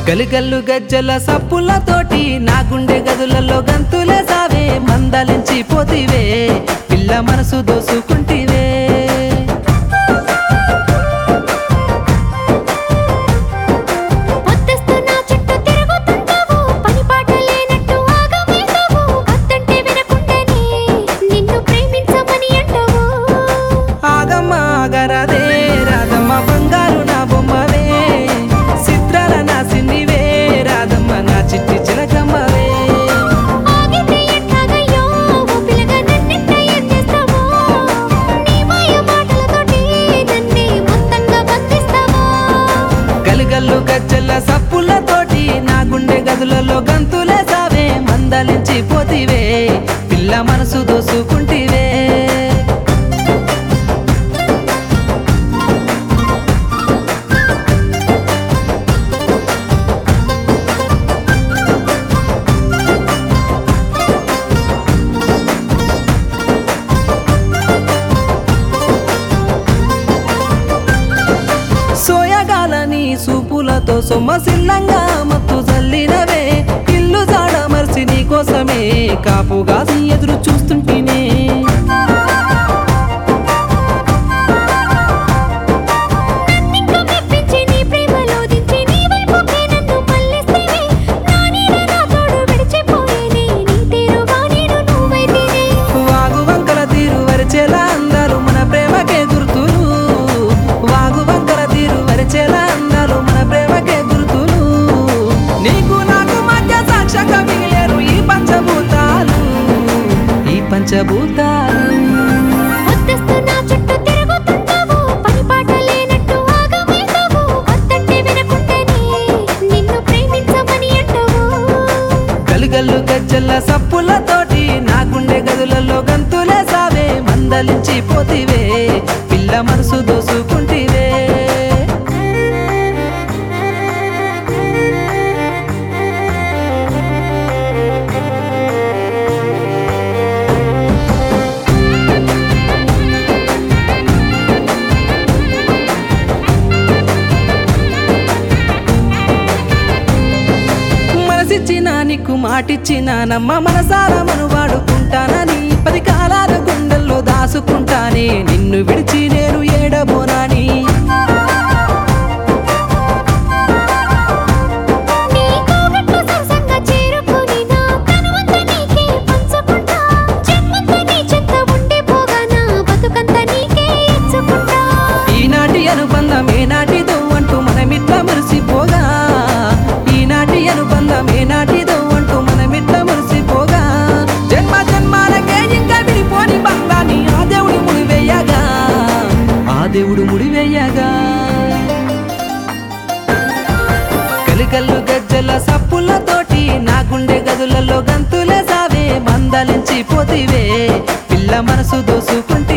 గలిగల్లు గజ్జల సప్పులతోటి నా గుండె గదులలో గంతులే సావే మందలించి పోతివే పిల్ల మనసు దోసుకుంటివే పొద్దస్తున్నా చుట్టూ తిరుగుతుంటావు పని పాట లేనట్టు ఆగమేశావు వద్దంటే వినకుండానే నిన్ను ప్రేమించమని అంటావు ఆగమ్మ ఆగరాదే రాధమ్మ బంగారు నా బొమ్మవే చిత్రాల నా సిన్నివే రాధమ్మ నా చిట్టి చిలకమ్మవే ఆగితే ఎట్లాగయ్యో ఓ పిల్లగా నన్నెట్ట ఏం చేస్తావో నీ మాయ మాటలతోటి నన్నే మొత్తంగా బంధిస్తావో గలుగల్లు గజ్జల సప్పులతోటి నా గుండె గదులలో గంతులే సావే మందలించి పోతివే పిల్ల మనసు దోసుకుంటివే సోయగాలని సూపులతో సొమ్మసిల్లంగా మత్తు జల్లినవే ఇల్లు జాడ మర్చి నీ కోసమే కాపుగా ఎదురు చూస్తుంటేనే నన్నింకా మెప్పించి నీ ప్రేమలో దించి నీ వైపుకే నన్ను మళ్ళిస్తేనే నా నీడ నా తోడు విడిచిపోయేనే నీ తీరుగా నేను నువ్వైతేనే వాగు వంకల తీరు వరిచేలా అందాలు మన ప్రేమకే గుర్తులు వాగు వంకల తీరు వరిచేలా అందాలు మన ప్రేమకే గుర్తులు నీకు నాకు మధ్య సాక్ష్యంగా మిగిలేరు ఈ పంచభూతాలు ఈ పంచభూతాలు వద్దస్తున్నా చుట్టూ తిరుగుతుంటావు పని పాట లేనట్టు ఆగమేశావు వద్దంటే వినకుండానే నిన్ను ప్రేమించమని అంటావు గలుగల్లు గజ్జల సప్పులతోటి నా గుండె గదులలో గంతులే సావే మందలించి పోతివే పిల్ల మనసు దోసుకుంటివే మనసిచ్చిన నీకు మాటిచ్చిన నమ్మ మనసారా మను వాడుకుంటానని పది కాలాల గుండెల్లో దాసుకుంటానే నిన్ను విడిచి నేను ఏడబోనాని నీ కోగట్లో సరసంగా చేరుకొని నా తనువంతా నీకే పంచుకుంటా జన్మంతా నీ చెంత ఉండిపోగా నా బతుకంతా నీకే ఇచ్చుకుంటా ఈనాటి అనుబంధం ఏనాటిదో అంటూ మనమిట్లా మురిసిపోగా ఈనాటి అనుబంధం ఏనాటిదో అంటూ మనమిట్లా మురిసిపోగా జన్మ జన్మాలకే ఇంకా విడిపోని బంధాన్ని ఆ దేవుడు ముడివేయగా ఆ దేవుడు ముడివేయగా కలికల్లు గజ్జల సప్పులతోటి నా గుండె గదులలో గంతులే సావే మందలించి పోతివే పిల్ల మనసు దోసుకుంటే